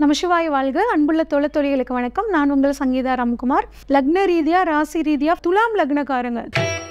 நமசிவாய் வாழ்க அன்புள்ள தொலை தொழில்களுக்கு வணக்கம் நான் உங்கள் சங்கீதா ராம்குமார் லக்ன ரீதியா ராசி ரீதியா துலாம் லக்னக்காரங்க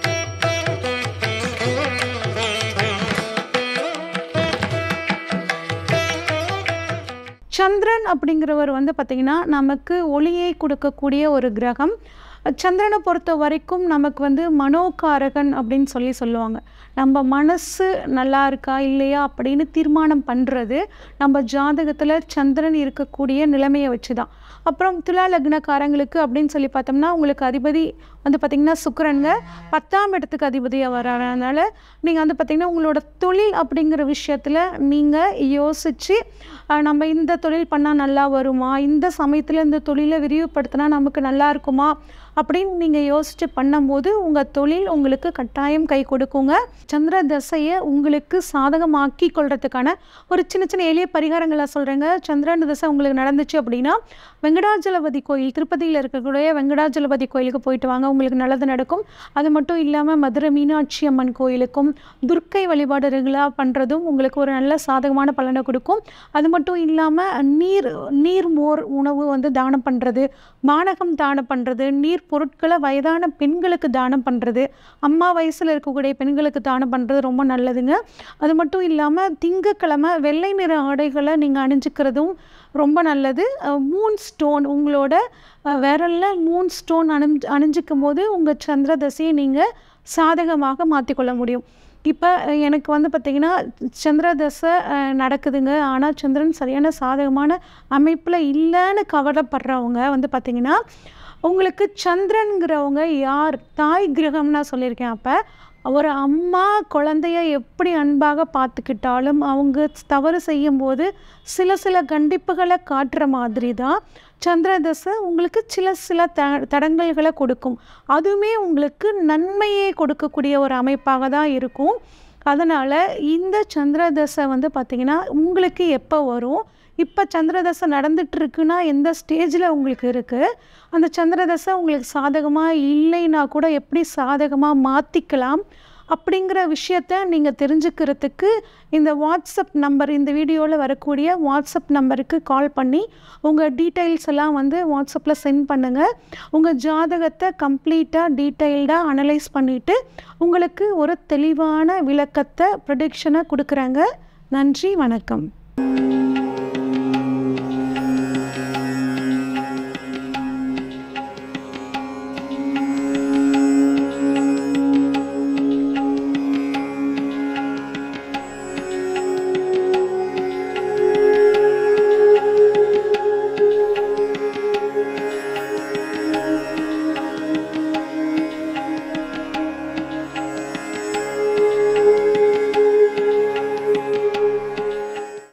சந்திரன் அப்படிங்கிறவர் வந்து பார்த்திங்கன்னா நமக்கு ஒளியை கொடுக்கக்கூடிய ஒரு கிரகம் சந்திரனை பொறுத்த வரைக்கும் நமக்கு வந்து மனோகாரகன் அப்படின்னு சொல்லி சொல்லுவாங்க நம்ம மனசு நல்லா இருக்கா இல்லையா அப்படின்னு தீர்மானம் பண்ணுறது நம்ம ஜாதகத்தில் சந்திரன் இருக்கக்கூடிய நிலைமையை வச்சு தான் அப்புறம் துலா லக்னக்காரங்களுக்கு அப்படின்னு சொல்லி பார்த்தோம்னா உங்களுக்கு அதிபதி வந்து பார்த்திங்கன்னா சுக்கிரனுங்க பத்தாம் இடத்துக்கு அதிபதியாக வர்றதுனால நீங்கள் வந்து பார்த்திங்கன்னா உங்களோட தொழில் அப்படிங்கிற விஷயத்தில் நீங்கள் யோசித்து நம்ம இந்த தொழில் பண்ணால் நல்லா வருமா இந்த சமயத்தில் இந்த தொழிலை விரிவுபடுத்தினா நமக்கு நல்லா இருக்குமா அப்படின்னு நீங்கள் யோசித்து பண்ணும்போது உங்கள் தொழில் உங்களுக்கு கட்டாயம் கை கொடுக்குங்க சந்திர தசையை உங்களுக்கு சாதகமாக்கி கொள்றதுக்கான ஒரு சின்ன சின்ன எளிய பரிகாரங்களை சொல்கிறேங்க சந்திரன் தசை உங்களுக்கு நடந்துச்சு அப்படின்னா வெங்கடாஜலபதி கோயில் திருப்பதியில் இருக்கக்கூடிய வெங்கடாஜலபதி கோயிலுக்கு போயிட்டு வாங்க உங்களுக்கு நல்லது நடக்கும் அது மட்டும் இல்லாமல் மதுரை மீனாட்சி அம்மன் கோயிலுக்கும் துர்க்கை வழிபாடு ரெகுலாக பண்ணுறதும் உங்களுக்கு ஒரு நல்ல சாதகமான பலனை கொடுக்கும் அது மட்டும் இல்லாமல் நீர் நீர் மோர் உணவு வந்து தானம் பண்ணுறது மானகம் தானம் பண்ணுறது நீர் பொருட்களை வயதான பெண்களுக்கு தானம் பண்ணுறது அம்மா வயசில் இருக்கக்கூடிய பெண்களுக்கு தானம் பண்ணுறது ரொம்ப நல்லதுங்க அது மட்டும் இல்லாமல் திங்கக்கிழமை வெள்ளை நிற ஆடைகளை நீங்கள் அணிஞ்சிக்கிறதும் ரொம்ப நல்லது மூன் ஸ்டோன் உங்களோட விரல்ல மூன் ஸ்டோன் அணிஞ்சு அணிஞ்சிக்கும் போது உங்கள் சந்திர தசையை நீங்கள் சாதகமாக மாற்றிக்கொள்ள முடியும் இப்போ எனக்கு வந்து பார்த்திங்கன்னா சந்திர தசை நடக்குதுங்க ஆனால் சந்திரன் சரியான சாதகமான அமைப்பில் இல்லைன்னு கவலைப்படுறவங்க வந்து பார்த்திங்கன்னா உங்களுக்கு சந்திரனுங்கிறவங்க யார் தாய் கிரகம்னா சொல்லியிருக்கேன் அப்போ ஒரு அம்மா குழந்தைய எப்படி அன்பாக பார்த்துக்கிட்டாலும் அவங்க தவறு செய்யும்போது சில சில கண்டிப்புகளை காட்டுற மாதிரி தான் சந்திரதசை உங்களுக்கு சில சில த தடங்கல்களை கொடுக்கும் அதுவுமே உங்களுக்கு நன்மையை கொடுக்கக்கூடிய ஒரு அமைப்பாக தான் இருக்கும் அதனால் இந்த சந்திரதசை வந்து பார்த்திங்கன்னா உங்களுக்கு எப்போ வரும் இப்போ சந்திரதசை நடந்துகிட்ருக்குன்னா எந்த ஸ்டேஜில் உங்களுக்கு இருக்குது அந்த சந்திரதசை உங்களுக்கு சாதகமாக இல்லைன்னா கூட எப்படி சாதகமாக மாற்றிக்கலாம் அப்படிங்கிற விஷயத்த நீங்கள் தெரிஞ்சுக்கிறதுக்கு இந்த வாட்ஸ்அப் நம்பர் இந்த வீடியோவில் வரக்கூடிய வாட்ஸ்அப் நம்பருக்கு கால் பண்ணி உங்கள் டீட்டெயில்ஸ் எல்லாம் வந்து வாட்ஸ்அப்பில் சென்ட் பண்ணுங்கள் உங்கள் ஜாதகத்தை கம்ப்ளீட்டாக டீட்டெயில்டாக அனலைஸ் பண்ணிவிட்டு உங்களுக்கு ஒரு தெளிவான விளக்கத்தை ப்ரொடிக்ஷனை கொடுக்குறாங்க நன்றி வணக்கம்